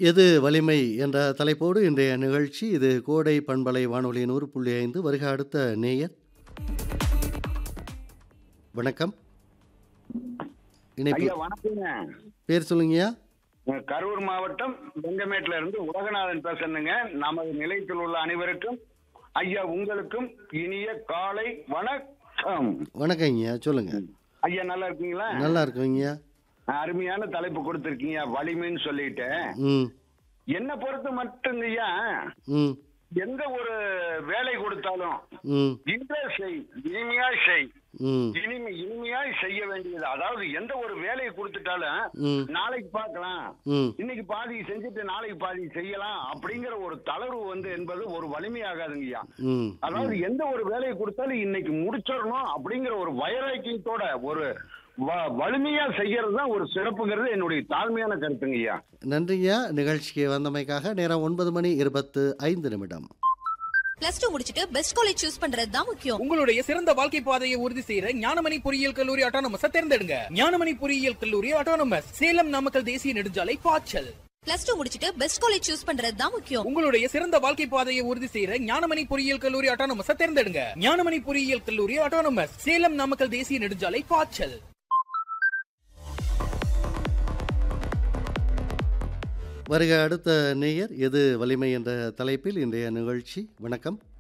எது வலிமை என்ற தலைப்போடு இன்றைய நிகழ்ச்சி இது கோடை பண்பலை வானொலி நூறு புள்ளி ஐந்து வருக அடுத்த நேயர் வணக்கம் இணைப்பு ஐயா வணக்கங்க பேர் சொல்லுங்கய்யா அஹ் கரூர் மாவட்டம் வெங்கமேட்ல இருந்து உலகநாதன் பேசுறேங்க நமது நிலையத்தில் உள்ள அனைவருக்கும் ஐயா உங்களுக்கும் இனிய காலை வணக்கம் வணக்கங்கய்யா சொல்லுங்க ஐயா நல்லா இருக்கீங்களா நல்லா இருக்குங்கய்யா அருமையான தலைப்பு கொடுத்துருக்கீங்க வலிமைன்னு சொல்லிட்டு ம் என்ன பொறுத்து மட்டுங்கய்யா ம் எந்த ஒரு வேலை கொடுத்தாலும் ம் இன்றே செய் இனிமையாய் செய் ம் இனிமை இனிமையாய் செய்ய வேண்டியது அதாவது எந்த ஒரு வேலையை கொடுத்துட்டாலும் ம் நாளைக்கு பார்க்கலாம் ம் இன்னைக்கு பாதி செஞ்சுட்டு நாளைக்கு பாதி செய்யலாம் அப்படிங்கிற ஒரு தளர்வு வந்து என்பது ஒரு வலிமையாகாதுங்கய்யா ம் அதாவது எந்த ஒரு வேலையை கொடுத்தாலும் இன்னைக்கு முடிச்சிடணும் அப்படிங்கிற ஒரு வைராக்கியத்தோட ஒரு வ- வலிமையா செய்யறது தான் ஒரு சிறப்புங்கிறது என்னுடைய தாழ்மையான கருத்துங்கய்யா நன்றிங்கய்யா நிகழ்ச்சிக்கு வந்தமைக்காக நேரம் ஒன்பது மணி இருபத்து ஐந்து நிமிடம் பிளஸ் டூ முடிச்சிட்டு பெஸ்ட் காலேஜ் சூஸ் பண்றது தான் முக்கியம் உங்களுடைய சிறந்த வாழ்க்கை பாதையை உறுதி செய்யற ஞானமணி பொறியியல் கல்லூரி ஆட்டோனமஸ் தேர்ந்தெடுங்க ஞானமணி பொறியியல் கல்லூரி ஆட்டோனமஸ் சேலம் நாமக்கல் தேசிய நெடுஞ்சாலை பாய்ச்சல் பிளஸ் டூ முடிச்சிட்டு பெஸ்ட் காலேஜ் சூஸ் பண்றது தான் முக்கியம் உங்களுடைய சிறந்த வாழ்க்கை பாதையை உறுதி செய்யற ஞானமணி பொறியியல் கல்லூரி ஆட்டோனமஸ் தேர்ந்தெடுங்க ஞானமணி பொறியியல் கல்லூரி ஆட்டோனமஸ் சேலம் நாமக்கல் தேசிய நெடுஞ்சாலை பாய்ச்சல் வருக அடுத்த நேயர் எது வலிமை என்ற தலைப்பில் இன்றைய நிகழ்ச்சி வணக்கம்